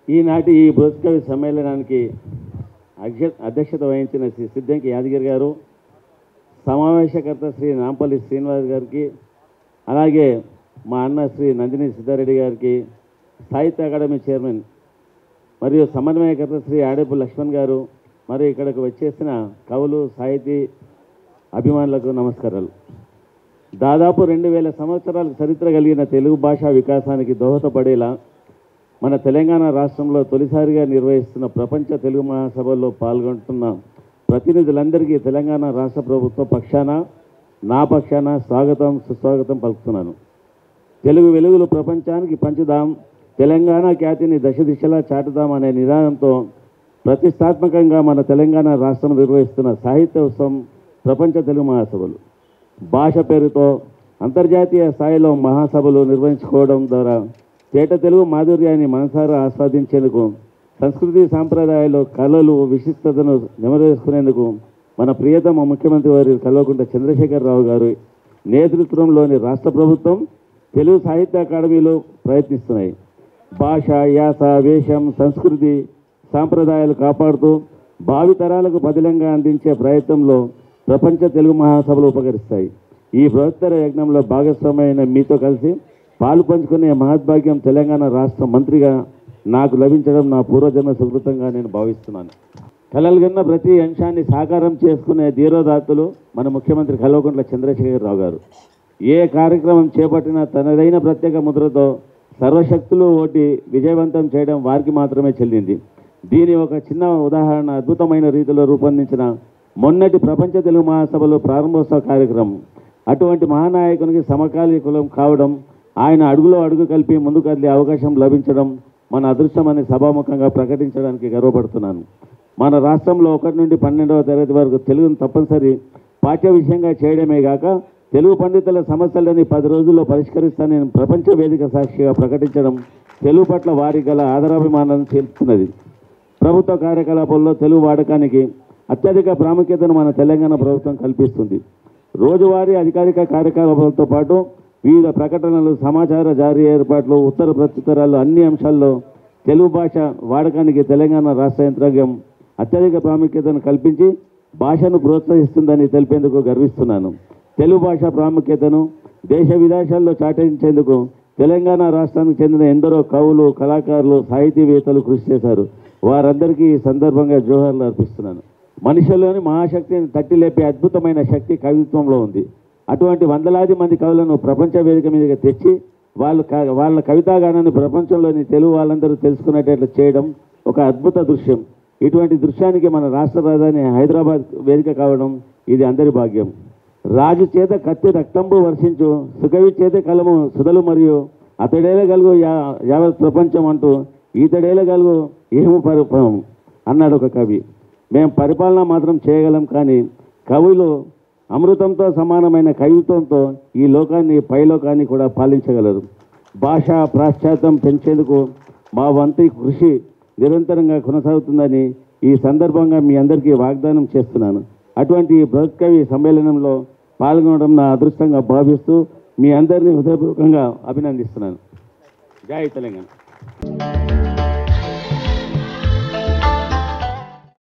ఈనాటి ఈ బృహత్కవి సమ్మేళనానికి అధ్య అధ్యక్షత వహించిన శ్రీ సిద్ధంకి యాదగిరి గారు సమావేశకర్త శ్రీ నాంపల్లి శ్రీనివాస్ గారికి అలాగే మా అన్న శ్రీ నందిని సిద్ధారెడ్డి గారికి సాహిత్య అకాడమీ చైర్మన్ మరియు సమన్వయకర్త శ్రీ ఆడేపు లక్ష్మణ్ గారు మరియు ఇక్కడికి వచ్చేసిన కవులు సాహితీ అభిమానులకు నమస్కారాలు దాదాపు రెండు వేల సంవత్సరాల చరిత్ర కలిగిన తెలుగు భాషా వికాసానికి దోహదపడేలా మన తెలంగాణ రాష్ట్రంలో తొలిసారిగా నిర్వహిస్తున్న ప్రపంచ తెలుగు మహాసభల్లో పాల్గొంటున్న ప్రతినిధులందరికీ తెలంగాణ రాష్ట్ర ప్రభుత్వ పక్షాన నా పక్షాన స్వాగతం సుస్వాగతం పలుకుతున్నాను తెలుగు వెలుగులు ప్రపంచానికి పంచుదాం తెలంగాణ ఖ్యాతిని దశ దిశలా చాటుదాం అనే నిదానంతో ప్రతిష్టాత్మకంగా మన తెలంగాణ రాష్ట్రం నిర్వహిస్తున్న సాహిత్య ఉత్సవం ప్రపంచ తెలుగు మహాసభలు భాష పేరుతో అంతర్జాతీయ స్థాయిలో మహాసభలు నిర్వహించుకోవడం ద్వారా తేట తెలుగు మాధుర్యాన్ని మనసారా ఆస్వాదించేందుకు సంస్కృతి సాంప్రదాయాలు కళలు విశిష్టతను నెమరేసుకునేందుకు మన ప్రియతమ ముఖ్యమంత్రి వారి కల్వకుంట్ల చంద్రశేఖరరావు గారు నేతృత్వంలోని రాష్ట్ర ప్రభుత్వం తెలుగు సాహిత్య అకాడమీలు ప్రయత్నిస్తున్నాయి భాష యాస వేషం సంస్కృతి సాంప్రదాయాలు కాపాడుతూ భావితరాలకు పదిలంగా అందించే ప్రయత్నంలో ప్రపంచ తెలుగు మహాసభలు ఉపకరిస్తాయి ఈ బృహత్తర యజ్ఞంలో భాగస్వామైన మీతో కలిసి పాలు పంచుకునే మహద్భాగ్యం తెలంగాణ రాష్ట్ర మంత్రిగా నాకు లభించడం నా పూర్వజన్మ సుకృతంగా నేను భావిస్తున్నాను కలలు కన్న ప్రతి అంశాన్ని సాకారం చేసుకునే ధీరోదాత్తులు మన ముఖ్యమంత్రి కల్వకుంట్ల చంద్రశేఖరరావు గారు ఏ కార్యక్రమం చేపట్టినా తనదైన ప్రత్యేక ముద్రతో సర్వశక్తులు ఓటి విజయవంతం చేయడం వారికి మాత్రమే చెల్లింది దీని ఒక చిన్న ఉదాహరణ అద్భుతమైన రీతిలో రూపొందించిన మొన్నటి ప్రపంచ తెలుగు మహాసభలో ప్రారంభోత్సవ కార్యక్రమం అటువంటి మహానాయకునికి సమకాలీకులం కావడం ఆయన అడుగులో అడుగు కలిపి ముందుకు కదిలే అవకాశం లభించడం మన అదృష్టమని సభాముఖంగా ప్రకటించడానికి గర్వపడుతున్నాను మన రాష్ట్రంలో ఒకటి నుండి పన్నెండవ తరగతి వరకు తెలుగును తప్పనిసరి పాఠ్య విషయంగా చేయడమే గాక తెలుగు పండితుల సమస్యలని పది రోజుల్లో పరిష్కరిస్తానని ప్రపంచ వేదిక సాక్షిగా ప్రకటించడం తెలుగు పట్ల వారి గల ఆదరాభిమానాలను తెలుపుతున్నది ప్రభుత్వ కార్యకలాపాల్లో తెలుగు వాడకానికి అత్యధిక ప్రాముఖ్యతను మన తెలంగాణ ప్రభుత్వం కల్పిస్తుంది రోజువారీ అధికారిక కార్యకలాపాలతో పాటు వివిధ ప్రకటనలు సమాచార జారీ ఏర్పాట్లు ఉత్తర ప్రత్యుత్తరాలు అన్ని అంశాల్లో తెలుగు భాష వాడకానికి తెలంగాణ రాష్ట్ర యంత్రాంగం అత్యధిక ప్రాముఖ్యతను కల్పించి భాషను ప్రోత్సహిస్తుందని తెలిపేందుకు గర్విస్తున్నాను తెలుగు భాష ప్రాముఖ్యతను దేశ విదేశాల్లో చాటించేందుకు తెలంగాణ రాష్ట్రానికి చెందిన ఎందరో కవులు కళాకారులు సాహితీవేత్తలు కృషి చేశారు వారందరికీ ఈ సందర్భంగా జోహర్లు అర్పిస్తున్నాను మనిషిలోని మహాశక్తిని తట్టి లేపే అద్భుతమైన శక్తి కవిత్వంలో ఉంది అటువంటి వందలాది మంది కవులను ప్రపంచ వేదిక మీదకి తెచ్చి వాళ్ళు క- వాళ్ళ కవితాగానాన్ని ప్రపంచంలోని తెలుగు వాళ్ళందరూ తెలుసుకునేటట్లు చేయడం ఒక అద్భుత దృశ్యం ఇటువంటి దృశ్యానికి మన రాష్ట్ర రాజధాని హైదరాబాద్ వేదిక కావడం ఇది అందరి భాగ్యం రాజు చేత కత్తి రక్తంబు వర్షించు సుకవి చేత కలము సుధలు మరియు అతడేల గలుగు యా యావత్ ప్రపంచం అంటూ ఈతడేల గలుగు ఏము పరుపం అన్నాడు ఒక కవి మేము పరిపాలన మాత్రం చేయగలం కానీ కవులు అమృతంతో సమానమైన కవిత్వంతో ఈ లోకాన్ని పైలోకాన్ని కూడా పాలించగలరు భాష ప్రాశ్చాత్యం పెంచేందుకు మా వంతు కృషి నిరంతరంగా కొనసాగుతుందని ఈ సందర్భంగా మీ అందరికీ వాగ్దానం చేస్తున్నాను అటువంటి ఈ బృహత్ కవి సమ్మేళనంలో పాల్గొనడం నా అదృష్టంగా భావిస్తూ మీ అందరినీ హృదయపూర్వకంగా అభినందిస్తున్నాను జై తెలంగాణ